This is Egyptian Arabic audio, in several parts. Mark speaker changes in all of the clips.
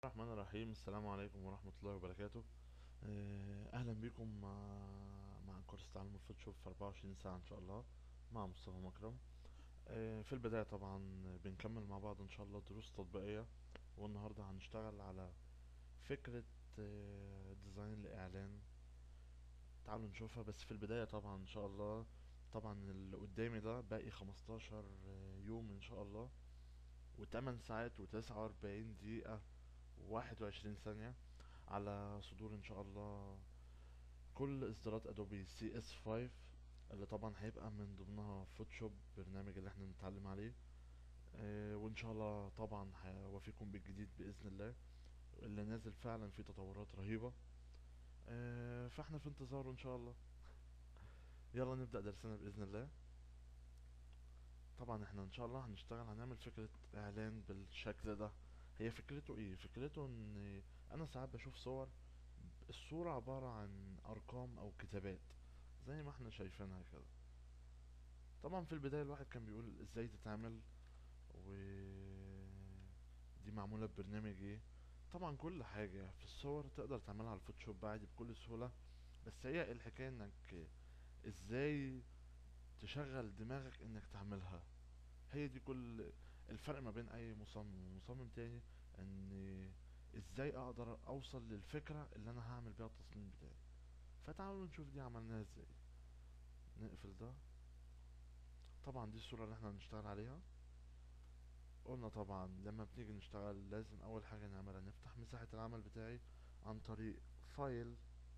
Speaker 1: الرحمن الرحيم السلام عليكم ورحمة الله وبركاته آه، أهلا بكم مع مع كورس تعلم الفوتوشوب في 24 ساعة إن شاء الله مع مصطفى مكرم آه، في البداية طبعا بنكمل مع بعض إن شاء الله دروس تطبيقية والنهاردة هنشتغل على فكرة آه، ديزاين لإعلان تعالوا نشوفها بس في البداية طبعا إن شاء الله طبعا اللي قدامي ده باقي 15 يوم إن شاء الله وتمن ساعات وتسعة وأربعين دقيقة وواحد وعشرين ثانية على صدور ان شاء الله كل اصدارات ادوبي سي اس 5 اللي طبعا هيبقى من ضمنها فوتوشوب برنامج اللي احنا بنتعلم عليه اه وان شاء الله طبعا هوافيكم بالجديد باذن الله اللي نازل فعلا فيه تطورات رهيبة اه فاحنا في انتظاره ان شاء الله يلا نبدأ درسنا باذن الله طبعا احنا ان شاء الله هنشتغل هنعمل فكرة اعلان بالشكل ده هي فكرته ايه فكرته ان انا ساعات بشوف صور الصورة عبارة عن ارقام او كتابات زي ما احنا شايفينها كده طبعا في البداية الواحد كان بيقول ازاي تتعمل و دي معمولة ببرنامج ايه طبعا كل حاجة في الصور تقدر تعملها على الفوتوشوب عادي بكل سهولة بس هي الحكاية انك ازاي تشغل دماغك انك تعملها هي دي كل الفرق ما بين اي مصمم ومصمم تاني ان ازاي اقدر اوصل للفكرة اللي انا هعمل بيها التصميم بتاعي فتعالوا نشوف دي عملناها ازاي نقفل ده طبعا دي الصورة اللي احنا هنشتغل عليها قلنا طبعا لما بنيجي نشتغل لازم اول حاجة نعملها نفتح مساحة العمل بتاعي عن طريق فايل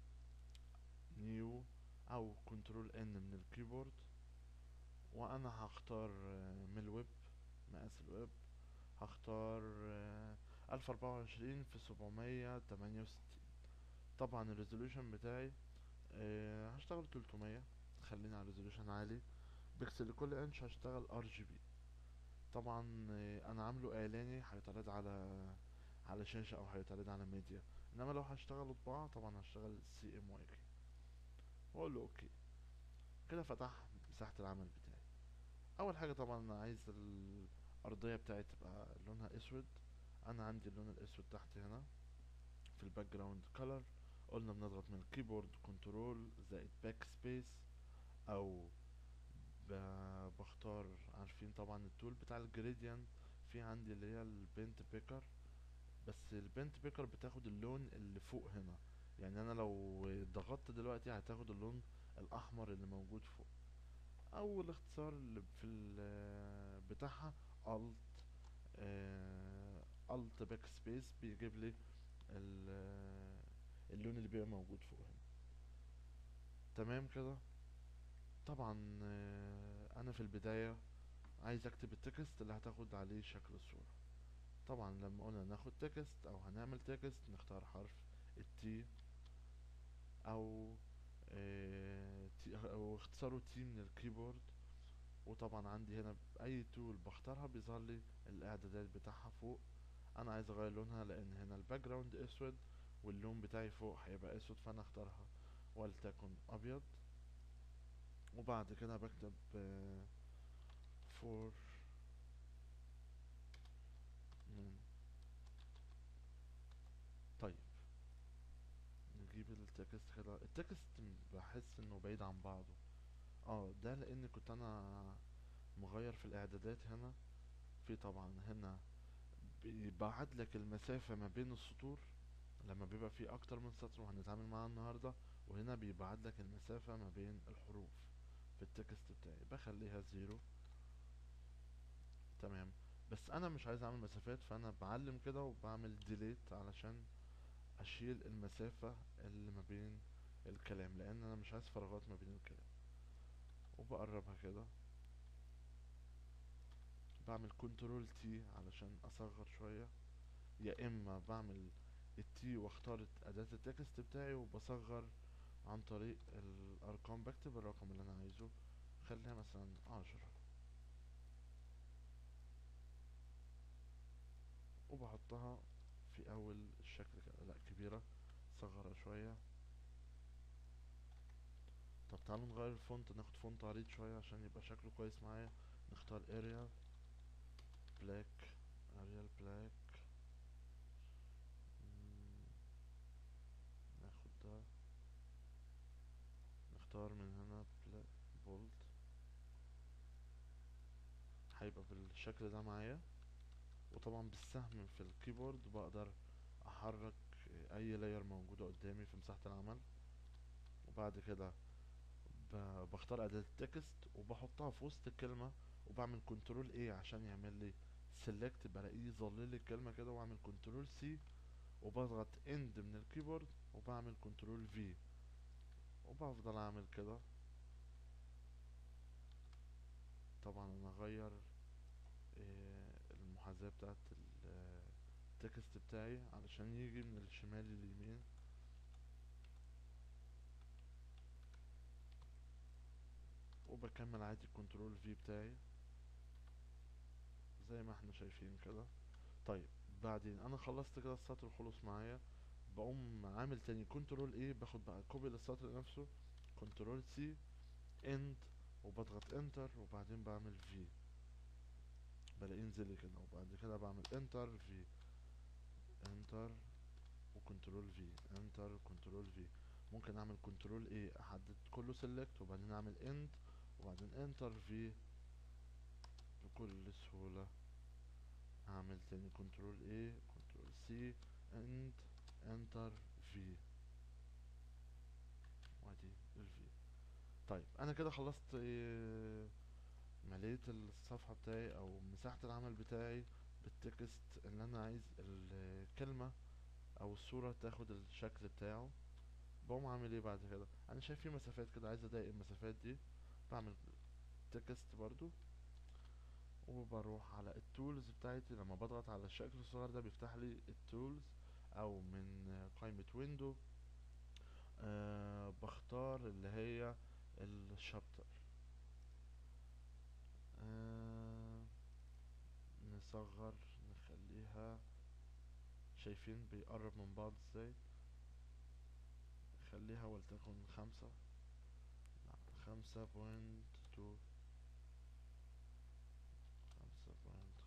Speaker 1: نيو او كنترول ان من الكيبورد وانا هختار من الويب مقاس الويب هختار الف اربعة وعشرين في سبعمية تمانية وستين طبعا الريزولوشن بتاعي هشتغل تلتمية خليني على ريزولوشن عالي بكسل لكل انش هشتغل ار جي بي طبعا انا عامله اعلاني هيتعرض على على شاشة او هيتعرض على ميديا انما لو هشتغل طباعة طبعا هشتغل سي ام واي كي واقول له اوكي كده فتح مساحة العمل بتاعي اول حاجة طبعا انا عايز الارضية بتاعي تبقى لونها اسود انا عندي اللون الاسود تحت هنا في الباك جراوند كولر قلنا بنضغط من الكيبورد كنترول زائد باك سبيس او بختار عارفين طبعا التول بتاع الجريدينت في عندي اللي هي البنت بيكر بس البنت بيكر بتاخد اللون اللي فوق هنا يعني انا لو ضغطت دلوقتي هتاخد اللون الاحمر اللي موجود فوق او الاختصار اللي في بتاعها alt alt باك سبيس بيجيب لي اللون اللي بيبقى موجود فوق هنا تمام كده طبعا انا في البداية عايز اكتب التكست اللي هتاخد عليه شكل الصورة طبعا لما قلنا ناخد تكست او هنعمل تكست نختار حرف التي او او اختصاره تي من الكيبورد وطبعا عندي هنا اي تول بختارها بيظهر لي الاعدادات بتاعها فوق انا عايز اغير لونها لان هنا الباك جراوند اسود واللون بتاعي فوق هيبقى اسود فانا اختارها ولتكن ابيض وبعد كده بكتب فور طيب نجيب التكست كده التكست بحس انه بعيد عن بعضه اه ده لان كنت انا مغير في الاعدادات هنا في طبعا هنا بيبعد لك المسافة ما بين السطور لما بيبقى في اكتر من سطر وهنتعامل معاه النهاردة وهنا بيبعد لك المسافة ما بين الحروف في التكست بتاعي بخليها زيرو تمام بس انا مش عايز اعمل مسافات فانا بعلم كده وبعمل ديليت علشان اشيل المسافة اللي ما بين الكلام لان انا مش عايز فراغات ما بين الكلام وبقربها كده بعمل كنترول تي علشان اصغر شوية يا اما بعمل التي واختار اداة التكست بتاعي وبصغر عن طريق الارقام بكتب الرقم اللي انا عايزه خليها مثلا عشرة وبحطها في اول الشكل كده لا كبيرة صغرها شوية طب تعالوا نغير الفونت ناخد فونت عريض شوية عشان يبقى شكله كويس معايا نختار اريال بلاك اريال بلاك بختار من هنا بولد هيبقى بالشكل ده معايا وطبعا بالسهم في الكيبورد بقدر احرك اي لاير موجودة قدامي في مساحة العمل وبعد كده ب- بختار اداة التكست وبحطها في وسط الكلمة وبعمل كنترول ايه عشان يعمل لي سيلكت بلاقيه يظلل لي الكلمة كده واعمل كنترول سي وبضغط اند من الكيبورد وبعمل كنترول في وبفضل اعمل كده طبعا انا اغير آه، المحاذاة بتاعت ال- التكست بتاعي علشان يجي من الشمال لليمين وبكمل عادي كنترول في بتاعي زي ما احنا شايفين كده طيب بعدين انا خلصت كده السطر خلص معايا بقوم عامل تاني كنترول ايه باخد بقى كوبي للسطر نفسه كنترول سي اند وبضغط انتر وبعدين بعمل في بلاقيه ينزل لي كده وبعد كده بعمل انتر في انتر وكنترول في انتر كنترول في ممكن اعمل كنترول ايه احدد كله سيلكت وبعدين اعمل اند وبعدين انتر في بكل سهولة اعمل تاني كنترول ايه كنترول سي اند انتر في وادي الفي طيب انا كده خلصت إيه مليت الصفحة بتاعي او مساحة العمل بتاعي بالتكست اللي انا عايز الكلمة او الصورة تاخد الشكل بتاعه بقوم عامل ايه بعد كده انا شايف في مسافات كده عايز اضايق المسافات دي بعمل تكست برضو وبروح على التولز بتاعتي لما بضغط على الشكل الصغير ده بيفتح لي التولز او من قائمة ويندو أه بختار اللي هي الشابتر أه نصغر نخليها شايفين بيقرب من بعض ازاي خليها ولتكن خمسة لا خمسة بوينت تو خمسة بوينت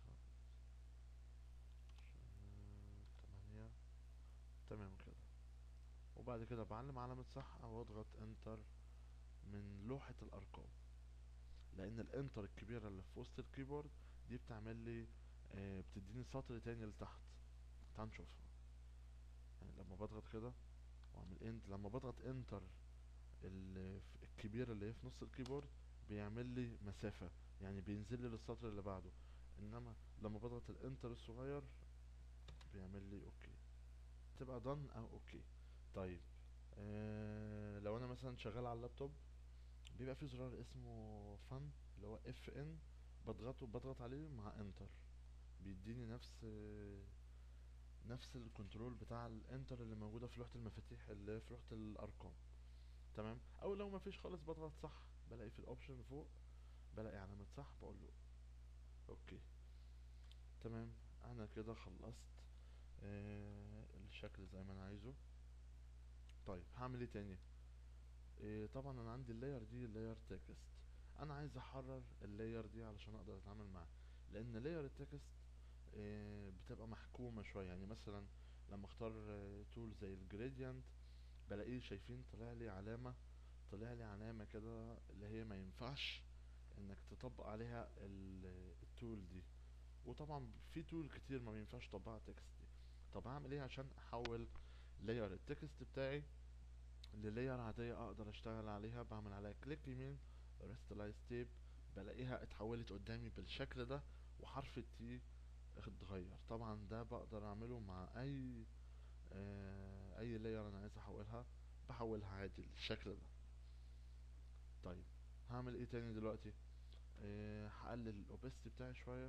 Speaker 1: تمانية تمام كده وبعد كده بعلم علامة صح او اضغط انتر من لوحة الارقام لان الانتر الكبيرة اللي في وسط الكيبورد دي بتعمل لي آه بتديني سطر تاني لتحت تعال نشوفها يعني لما بضغط كده واعمل انت لما بضغط انتر ال- الكبيرة اللي هي في نص الكيبورد بيعمل لي مسافة يعني بينزل لي للسطر اللي بعده انما لما بضغط الانتر الصغير بيعمل لي اوكي تبقى دن او اوكي طيب آه لو انا مثلا شغال على اللابتوب بيبقى في زرار اسمه فن اللي هو اف ان بضغطه بضغط عليه مع انتر بيديني نفس نفس الكنترول بتاع الانتر اللي موجوده في لوحه المفاتيح اللي في لوحه الارقام تمام او لو مفيش خالص بضغط صح بلاقي في الاوبشن فوق بلاقي علامه صح بقول له اوكي تمام انا كده خلصت آه الشكل زي ما انا عايزه طيب هعمل ايه تاني إيه طبعا انا عندي اللاير دي لاير تكست انا عايز احرر اللاير دي علشان اقدر اتعامل معاه لان لاير التكست إيه بتبقى محكومة شوية يعني مثلا لما اختار تول زي الجريدينت بلاقيه شايفين طلع لي علامة طلع لي علامة كده اللي هي ما ينفعش انك تطبق عليها ال- التول دي وطبعا في تول كتير ما ينفعش تطبقها تكست دي طب هعمل ايه عشان احول لاير التكست بتاعي للاير عادية اقدر اشتغل عليها بعمل عليها كليك يمين ريستلايز تيب بلاقيها اتحولت قدامي بالشكل ده وحرف التي اتغير طبعا ده بقدر اعمله مع اي آه اي لاير انا عايز احولها بحولها عادي للشكل ده طيب هعمل ايه تاني دلوقتي آه هقلل الاوبستي بتاعي شوية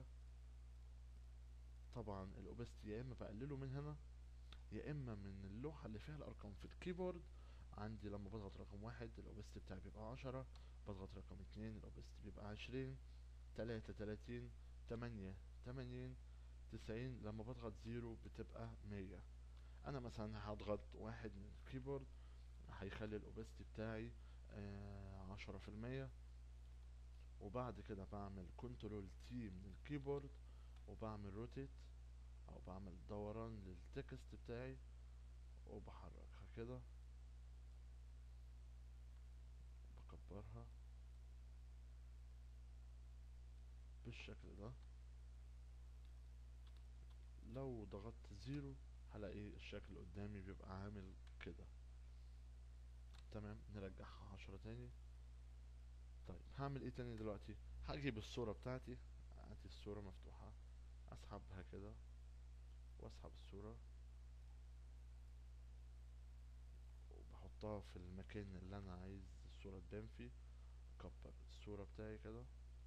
Speaker 1: طبعا الاوبستي يا اما بقلله من هنا يا اما من اللوحة اللي فيها الارقام في الكيبورد عندي لما بضغط رقم واحد الاوبستي بتاعي بيبقى عشرة بضغط رقم اتنين الاوبستي بيبقى عشرين تلاتة تلاتين تمانية تمانين تسعين لما بضغط زيرو بتبقى مية انا مثلا هضغط واحد من الكيبورد هيخلي الاوبستي بتاعي آه عشرة في المية وبعد كده بعمل كنترول تي من الكيبورد وبعمل روتيت او بعمل دوران للتكست بتاعي وبحركها كده اكبرها بالشكل ده لو ضغطت زيرو هلاقي الشكل قدامي بيبقى عامل كده تمام نرجعها عشرة تاني طيب هعمل ايه تاني دلوقتي هجيب الصورة بتاعتي ادي الصورة مفتوحة اسحبها كده واسحب الصورة وبحطها في المكان اللي انا عايز الصورة تبان فيه اكبر الصورة بتاعي كده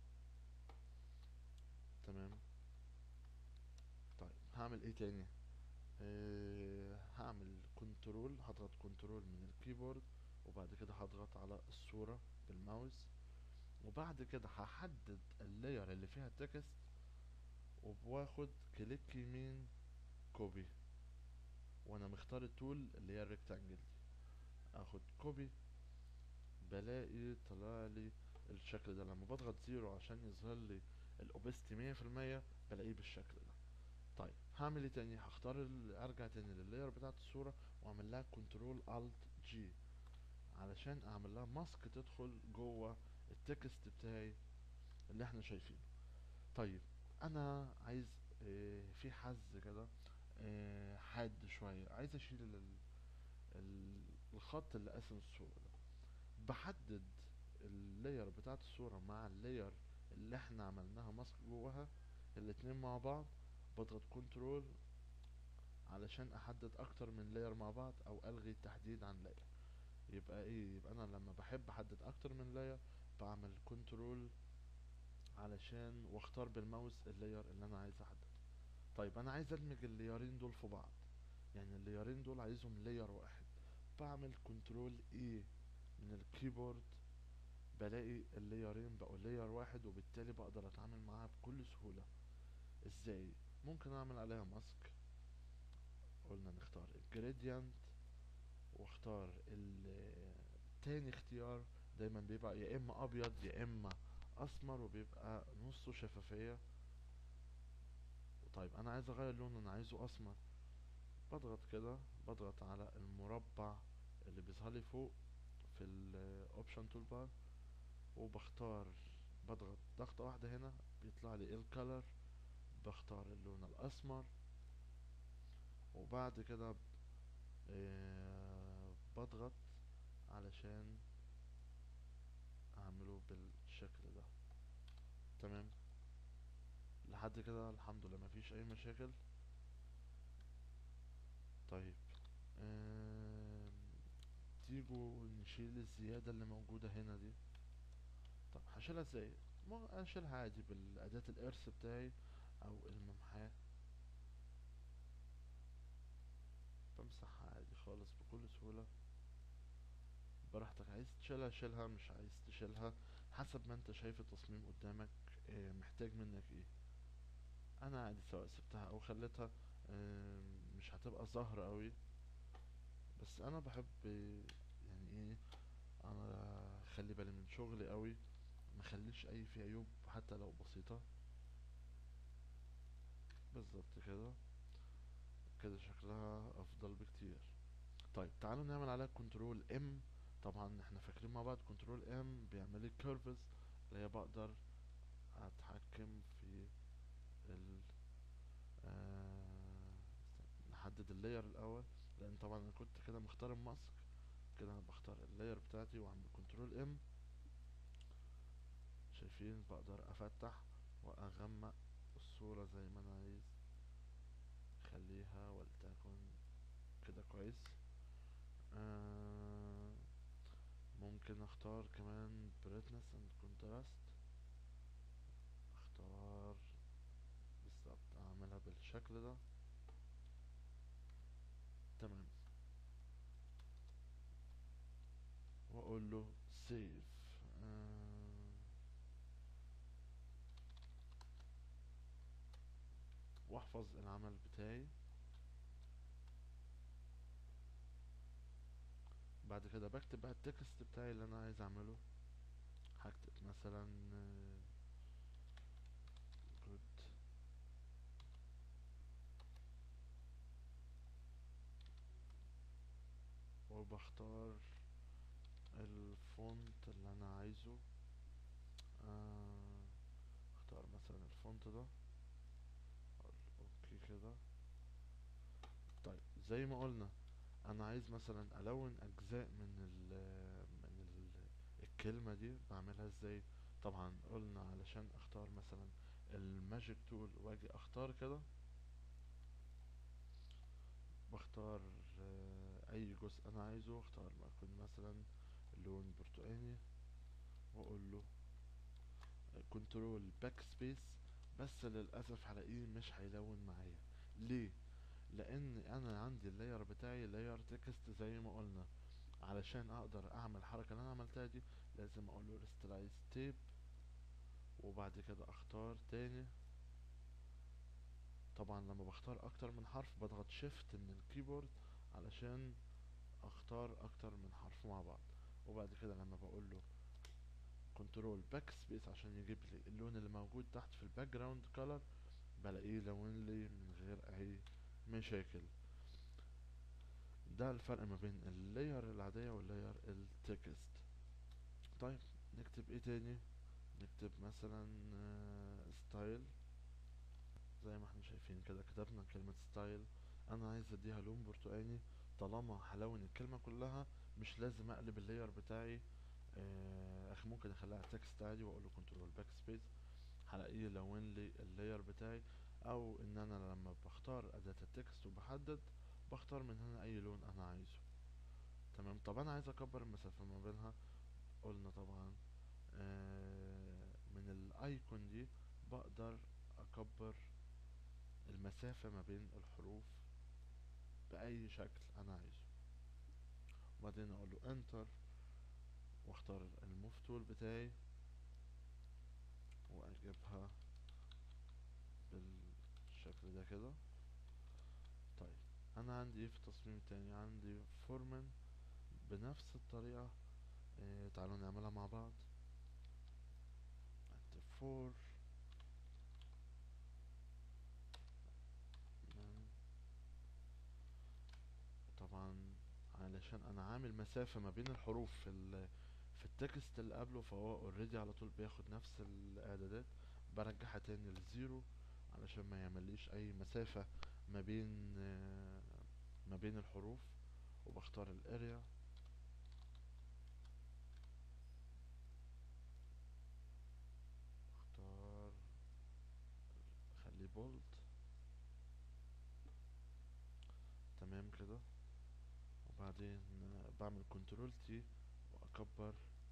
Speaker 1: تمام طيب هعمل ايه تاني أه هعمل كنترول هضغط كنترول من الكيبورد وبعد كده هضغط على الصورة بالماوس وبعد كده هحدد اللاير اللي فيها التكست وباخد كليك يمين كوبي وانا مختار التول اللي هي الريكتانجل دي اخد كوبي بلاقي طلع لي الشكل ده لما بضغط زيرو عشان يظهر لي الاوبستي مية في المية بلاقيه بالشكل ده طيب هعمل ايه تاني هختار ال- ارجع تاني لللاير بتاعت الصورة واعمل لها كنترول الت جي علشان اعمل لها ماسك تدخل جوه التكست بتاعي اللي احنا شايفينه طيب انا عايز اه في حز كده اه حاد شوية عايز اشيل ال- ال- الخط اللي قاسم الصورة ده بحدد اللاير بتاعت الصورة مع اللاير اللي احنا عملناها ماسك جواها الاتنين مع بعض بضغط كنترول علشان احدد اكتر من لاير مع بعض او الغي التحديد عن لاير يبقى ايه يبقى انا لما بحب احدد اكتر من لاير بعمل كنترول علشان واختار بالماوس اللاير اللي انا عايز احدده طيب انا عايز ادمج اللايرين دول في بعض يعني اللايرين دول عايزهم لاير واحد بعمل كنترول اي من الكيبورد بلاقي اللايرين بقوا لاير واحد وبالتالي بقدر اتعامل معاها بكل سهولة ازاي ممكن اعمل عليها ماسك قلنا نختار الجريدينت واختار ال- تاني اختيار دايما بيبقى يا اما ابيض يا اما اسمر وبيبقى نصه شفافية طيب انا عايز اغير لون انا عايزه اسمر بضغط كده بضغط على المربع اللي بيظهر لي فوق في الاوبشن تول بار وبختار بضغط ضغطة واحدة هنا بيطلع لي الكالر بختار اللون الاسمر وبعد كده ب- آه، بضغط علشان اعمله بالشكل ده تمام لحد كده الحمد لله مفيش اي مشاكل طيب آم، تيجوا نشيل الزيادة اللي موجودة هنا دي طب هشيلها ازاي ما اشيلها عادي بالاداة الارث بتاعي او الممحاه بمسحها عادي خالص بكل سهولة براحتك عايز تشيلها شيلها مش عايز تشيلها حسب ما انت شايف التصميم قدامك آه، محتاج منك ايه انا عادي سواء سبتها او خليتها آم، مش هتبقى ظاهرة قوي بس انا بحب آه، يعني ايه انا خلي بالي من شغلي قوي مخليش اي في عيوب حتى لو بسيطة بالظبط كده كده شكلها افضل بكتير طيب تعالوا نعمل عليها كنترول ام طبعا احنا فاكرين مع بعض كنترول ام بيعمل لي كيرفز اللي هي بقدر اتحكم في ال آه، نحدد اللاير الاول لان طبعا انا كنت كده مختار الماسك كده انا بختار اللاير بتاعتي واعمل كنترول ام شايفين بقدر افتح واغمق الصورة زي ما انا عايز خليها ولتكن كده كويس آه ممكن اختار كمان brightness and contrast اختار بالظبط اعملها بالشكل ده تمام واقول له save آه واحفظ العمل بتاعي بعد كده بكتب بقى التكست بتاعي اللي انا عايز اعمله هكتب مثلا آه، good وبختار الفونت اللي انا عايزه آه اختار مثلا الفونت ده أقول اوكي كده طيب زي ما قلنا انا عايز مثلا الون اجزاء من ال من ال الكلمة دي بعملها ازاي طبعا قلنا علشان اختار مثلا الماجيك تول واجي اختار كده بختار آه، اي جزء انا عايزه اختار ما اكون مثلا لون برتقاني واقول له كنترول باك سبيس بس للاسف هلاقيه مش هيلون معايا ليه لان انا عندي اللاير بتاعي لاير تكست زي ما قلنا علشان اقدر اعمل الحركه اللي انا عملتها دي لازم اقول له ريستلايز تيب وبعد كده اختار تاني طبعا لما بختار اكتر من حرف بضغط شيفت من الكيبورد علشان اختار اكتر من حرف مع بعض وبعد كده لما بقول له كنترول باك سبيس عشان يجيب لي اللون اللي موجود تحت في الباك جراوند كولر بلاقيه لون لي من غير اي مشاكل ده الفرق ما بين اللاير العادية واللاير التكست طيب نكتب ايه تاني نكتب مثلا ستايل زي ما احنا شايفين كده كتبنا كلمة ستايل انا عايز اديها لون برتقاني طالما هلون الكلمة كلها مش لازم اقلب اللاير بتاعي آه، اخ ممكن اخليها تكست عادي واقول له كنترول باك سبيس هلاقيه لون لي اللاير بتاعي او ان انا لما بختار اداة التكست وبحدد بختار من هنا اي لون انا عايزه تمام طب انا عايز اكبر المسافة ما بينها قلنا طبعا آه، من الايكون دي بقدر اكبر المسافة ما بين الحروف بأي شكل أنا عايزه وبعدين أقول له انتر واختار الموف تول بتاعي وأجيبها بالشكل ده كده طيب أنا عندي ايه في التصميم تاني عندي فورمان بنفس الطريقة اه تعالوا نعملها مع بعض اكتب فور من طبعا علشان انا عامل مسافة ما بين الحروف في ال في التكست اللي قبله فهو اوريدي على طول بياخد نفس الاعدادات برجعها تاني للزيرو علشان ما يعمليش اي مسافة ما بين آه، ما بين الحروف وبختار الاريا اختار خليه بولد تمام كده وبعدين آه، بعمل كنترول تي واكبر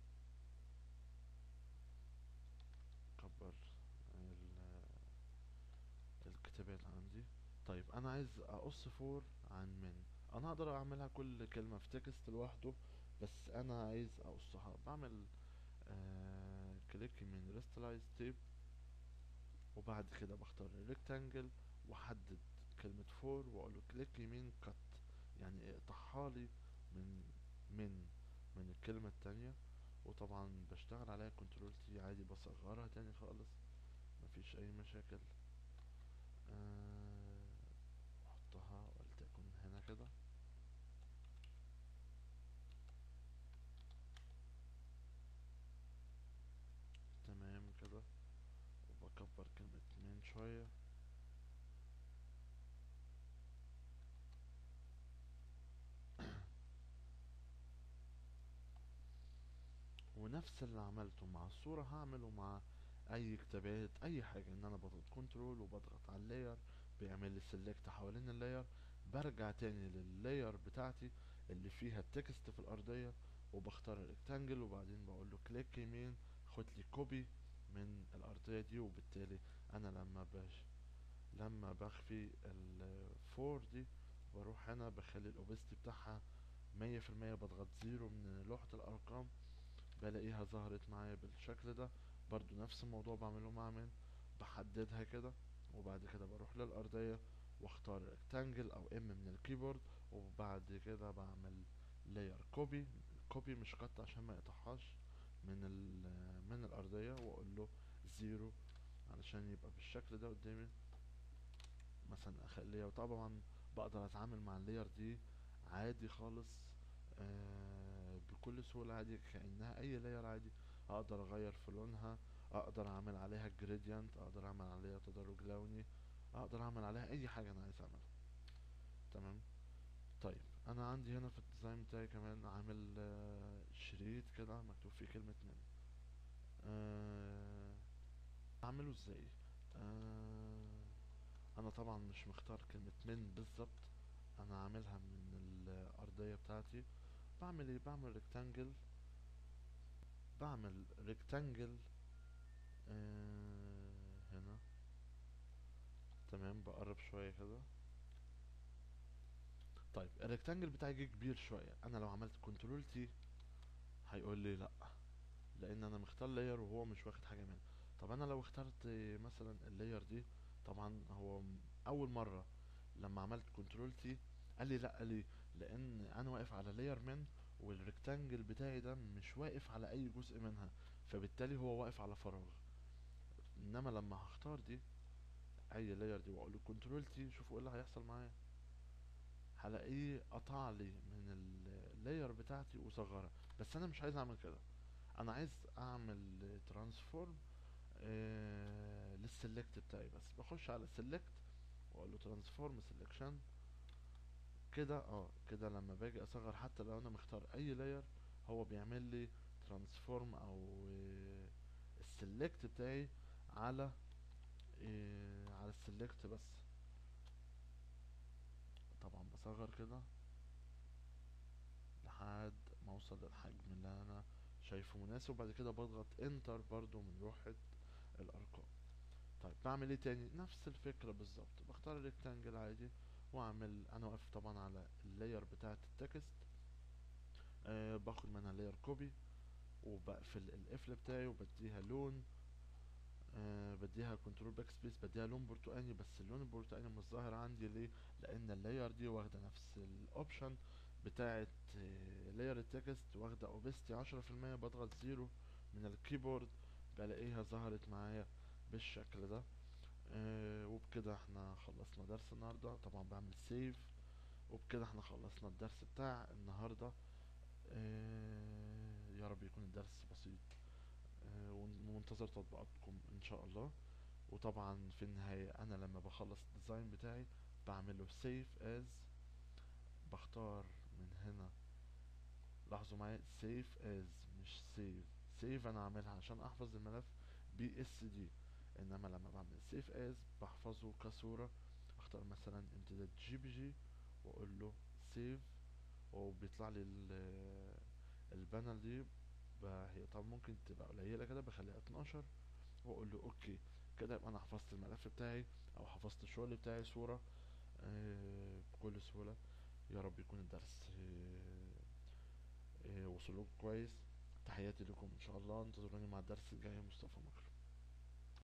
Speaker 1: اكبر ال- الكتابات عندي طيب انا عايز اقص فور عن من انا اقدر اعملها كل كلمة في تكست لوحده بس انا عايز اقصها بعمل آه كليك من ريستلايز تيب وبعد كده بختار الريكتانجل واحدد كلمة فور واقول له كليك يمين كت يعني اقطعها لي من من من الكلمة التانية وطبعا بشتغل عليها كنترول تي عادي بصغرها تاني خالص مفيش اي مشاكل آه، احطها ولتكن هنا كده تمام كده وبكبر كلمة من شوية ونفس اللي عملته مع الصورة هعمله مع اي كتابات اي حاجة ان انا بضغط كنترول وبضغط على اللاير بيعمل لي سيلكت حوالين اللاير برجع تاني لللاير بتاعتي اللي فيها التكست في الارضية وبختار الريكتانجل وبعدين بقول له كليك يمين خد لي كوبي من الارضية دي وبالتالي انا لما بش لما بخفي الفور دي بروح هنا بخلي الاوبستي بتاعها مية في المية بضغط زيرو من لوحة الارقام بلاقيها ظهرت معايا بالشكل ده برضو نفس الموضوع بعمله مع من بحددها كده وبعد كده بروح للأرضية واختار ريكتانجل او ام من الكيبورد وبعد كده بعمل لاير كوبي كوبي مش قط عشان ما يقطعهاش من ال من الأرضية واقول له زيرو علشان يبقى بالشكل ده قدامي مثلا اخليها وطبعا بقدر اتعامل مع اللاير دي عادي خالص آه بكل سهولة عادي كأنها اي لاير عادي اقدر اغير في لونها اقدر اعمل عليها جريدينت اقدر اعمل عليها تدرج لوني اقدر اعمل عليها اي حاجة انا عايز اعملها تمام طيب انا عندي هنا في الديزاين بتاعي كمان عامل آه، شريط كده مكتوب فيه كلمة من آه، اعمله ازاي آه، انا طبعا مش مختار كلمة من بالظبط انا عاملها من الارضية بتاعتي بعمل ايه بعمل ريكتانجل بعمل ريكتانجل آه هنا تمام بقرب شوية كده طيب الريكتانجل بتاعي جه كبير شوية انا لو عملت كنترول تي هيقول لي لا لان انا مختار لاير وهو مش واخد حاجة منه طب انا لو اخترت مثلا اللاير دي طبعا هو م- اول مرة لما عملت كنترول تي قال لي لا ليه لان انا واقف على لاير من والريكتانجل بتاعي ده مش واقف على اي جزء منها فبالتالي هو واقف على فراغ انما لما هختار دي اي لاير دي واقول له كنترول تي شوفوا ايه اللي هيحصل معايا هلاقيه قطع لي من اللاير بتاعتي وصغرها بس انا مش عايز اعمل كده انا عايز اعمل ترانسفورم آه للسلكت بتاعي بس بخش على سلكت واقول له ترانسفورم سelection كده اه كده لما باجي اصغر حتى لو انا مختار اي لاير هو بيعمل لي ترانسفورم او آه، السلكت بتاعي على آه، على السلكت بس طبعا بصغر كده لحد ما اوصل للحجم اللي انا شايفه مناسب وبعد كده بضغط انتر برضو من لوحة الارقام طيب بعمل ايه تاني نفس الفكرة بالظبط بختار الريكتانجل عادي واعمل انا واقف طبعا على اللاير بتاعة التكست أه باخد منها لاير كوبي وبقفل القفل بتاعي وبديها لون أه بديها كنترول باك سبيس بديها لون برتقاني بس اللون البرتقاني مش ظاهر عندي ليه لان اللاير دي واخده نفس الاوبشن بتاعه لاير التكست واخده اوبستي عشرة في المية بضغط زيرو من الكيبورد بلاقيها ظهرت معايا بالشكل ده أه وبكده احنا خلصنا درس النهارده طبعا بعمل سيف وبكده احنا خلصنا الدرس بتاع النهارده أه يا رب يكون الدرس بسيط أه ومنتظر تطبيقاتكم ان شاء الله وطبعا في النهاية انا لما بخلص الديزاين بتاعي بعمله سيف از بختار من هنا لاحظوا معايا سيف از مش سيف سيف انا عاملها عشان احفظ الملف بي اس دي انما لما بعمل سيف از بحفظه كصورة اختار مثلا امتداد جي بي جي واقول له سيف وبيطلع لي ال- البانل دي ب- هي طبعا ممكن تبقى قليلة كده بخليها 12 واقول له اوكي كده يبقى انا حفظت الملف بتاعي او حفظت الشغل بتاعي صورة آه، بكل سهولة يا رب يكون الدرس آه، آه، وصل لكم كويس تحياتي لكم ان شاء الله انتظروني مع الدرس الجاي مصطفى مكرم